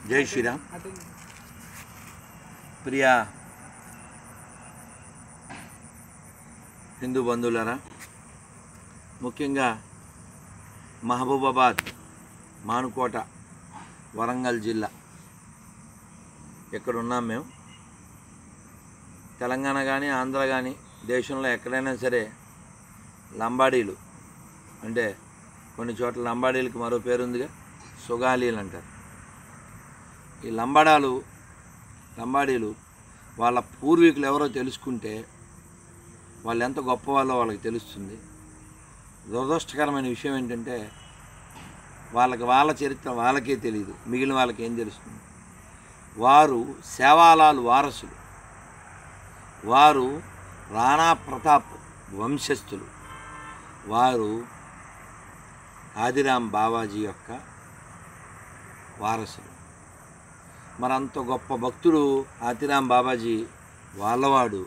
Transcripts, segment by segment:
జై శ్రీరామ్ ప్రియా హిందూ బంధువులరా ముఖ్యంగా మహబూబాబాద్ మానుకోట వరంగల్ జిల్లా ఇక్కడ ఉన్నాం మేము తెలంగాణ కానీ ఆంధ్ర కానీ దేశంలో ఎక్కడైనా సరే లంబాడీలు అంటే కొన్ని చోట్ల లంబాడీలకి మరో పేరు ఉందిగా సుగాలీలు అంటారు ఈ లంబాడాలు లంబాడీలు వాళ్ళ పూర్వీకులు ఎవరో తెలుసుకుంటే వాళ్ళు ఎంత గొప్పవాళ్ళో వాళ్ళకి తెలుస్తుంది దురదృష్టకరమైన విషయం ఏంటంటే వాళ్ళకి వాళ్ళ చరిత్ర వాళ్ళకే తెలియదు మిగిలిన వాళ్ళకి ఏం తెలుస్తుంది వారు సేవాలాలు వారసులు వారు రాణా ప్రతాప్ వంశస్థులు వారు ఆదిరాం బావాజీ యొక్క వారసులు మరి అంత గొప్ప భక్తుడు ఆతిరాం బాబాజీ వాళ్ళవాడు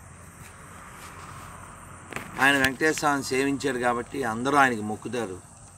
ఆయన వెంకటేశ్వరాన్ని సేవించాడు కాబట్టి అందరూ ఆయనకి మొక్కుతారు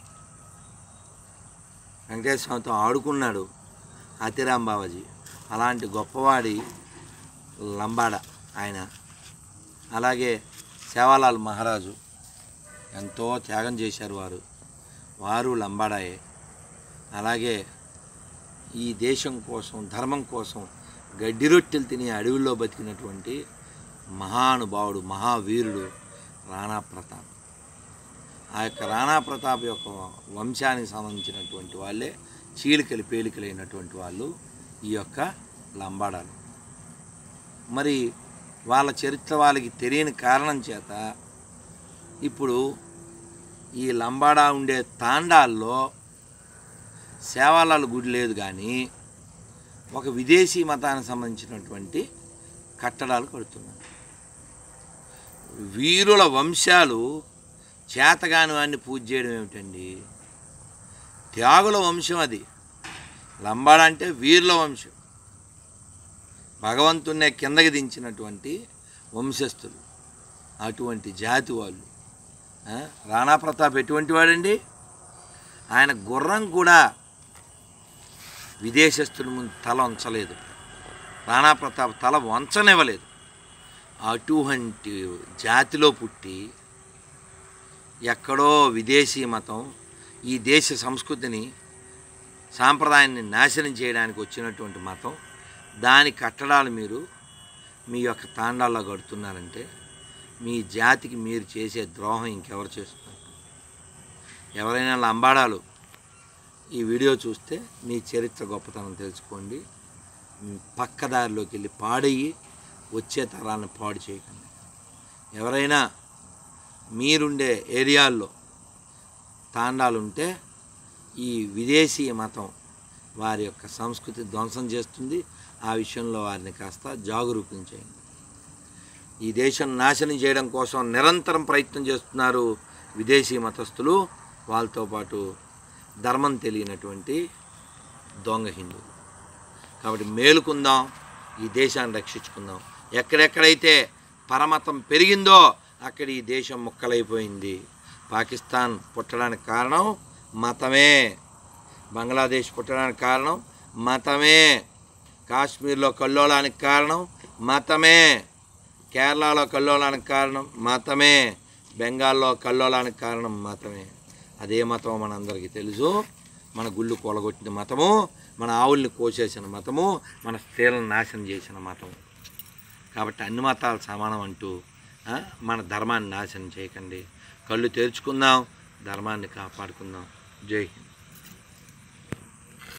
వెంకటేశ్వరంతో ఆడుకున్నాడు ఆతిరాం బాబాజీ అలాంటి గొప్పవాడి లంబాడ ఆయన అలాగే సేవాలాల్ మహారాజు ఎంతో త్యాగం చేశారు వారు వారు లంబాడాయే అలాగే ఈ దేశం కోసం ధర్మం కోసం గడ్డి రొట్టెలు తిని అడవుల్లో బతికినటువంటి మహానుభావుడు మహావీరుడు రాణా ప్రతాప్ ఆ యొక్క రాణా ప్రతాప్ యొక్క వంశానికి సంబంధించినటువంటి వాళ్ళే చీలికలు పేలికలైనటువంటి వాళ్ళు ఈ యొక్క లంబాడాలు మరి వాళ్ళ చరిత్ర వాళ్ళకి తెలియని కారణం చేత ఇప్పుడు ఈ లంబాడా ఉండే తాండాల్లో సేవాలాల గుడి లేదు కానీ ఒక విదేశీ మతానికి సంబంధించినటువంటి కట్టడాలు కడుతున్నారు వీరుల వంశాలు చేతగాని వాడిని పూజ చేయడం ఏమిటండి త్యాగుల వంశం అది లంబాడ అంటే వీరుల వంశం భగవంతున్నే కిందకి దించినటువంటి వంశస్థులు అటువంటి జాతి వాళ్ళు ఆ, రాణా ప్రతాప్ ఎటువంటి వాడండి ఆయన గుర్రం కూడా విదేశస్తుల ముందు తల వంచలేదు రాణా ప్రతాప్ తల వంచనివ్వలేదు అటువంటి జాతిలో పుట్టి ఎక్కడో విదేశీ మతం ఈ దేశ సంస్కృతిని సాంప్రదాయాన్ని నాశనం చేయడానికి వచ్చినటువంటి మతం దాని కట్టడాలు మీరు మీ యొక్క తాండాల్లో కడుతున్నారంటే మీ జాతికి మీరు చేసే ద్రోహం ఇంకెవరు చేస్తున్నారు ఎవరైనా లంబాడాలు ఈ వీడియో చూస్తే మీ చరిత్ర గొప్పతనం తెలుసుకోండి మీ పక్కదారిలోకి వెళ్ళి పాడయ్యి వచ్చే తరాలను పాడు చేయకండి ఎవరైనా మీరుండే ఏరియాల్లో తాండాలు ఉంటే ఈ విదేశీ మతం వారి యొక్క సంస్కృతి ధ్వంసం చేస్తుంది ఆ విషయంలో వారిని కాస్త జాగరూకం చేయండి ఈ దేశం నాశనం చేయడం కోసం నిరంతరం ప్రయత్నం చేస్తున్నారు విదేశీ మతస్థులు వాళ్ళతో పాటు ధర్మం తెలియనటువంటి దొంగ హిందువులు కాబట్టి మేలుకుందాం ఈ దేశాన్ని రక్షించుకుందాం ఎక్కడెక్కడైతే పరమతం పెరిగిందో అక్కడ ఈ దేశం ముక్కలైపోయింది పాకిస్తాన్ పుట్టడానికి కారణం మతమే బంగ్లాదేశ్ పుట్టడానికి కారణం మతమే కాశ్మీర్లో కల్లోలానికి కారణం మతమే కేరళలో కల్లోలానికి కారణం మతమే బెంగాల్లో కల్లోలానికి కారణం మతమే అదే మతం మనందరికీ తెలుసు మన గుళ్ళు కూలగొట్టిన మతము మన ఆవుల్ని కోసేసిన మతము మన స్త్రీలను నాశనం చేసిన మతం కాబట్టి అన్ని మతాలు సమానం అంటూ ఆ, మన ధర్మాన్ని నాశనం చేయకండి కళ్ళు తెరుచుకుందాం ధర్మాన్ని కాపాడుకుందాం జై హింద్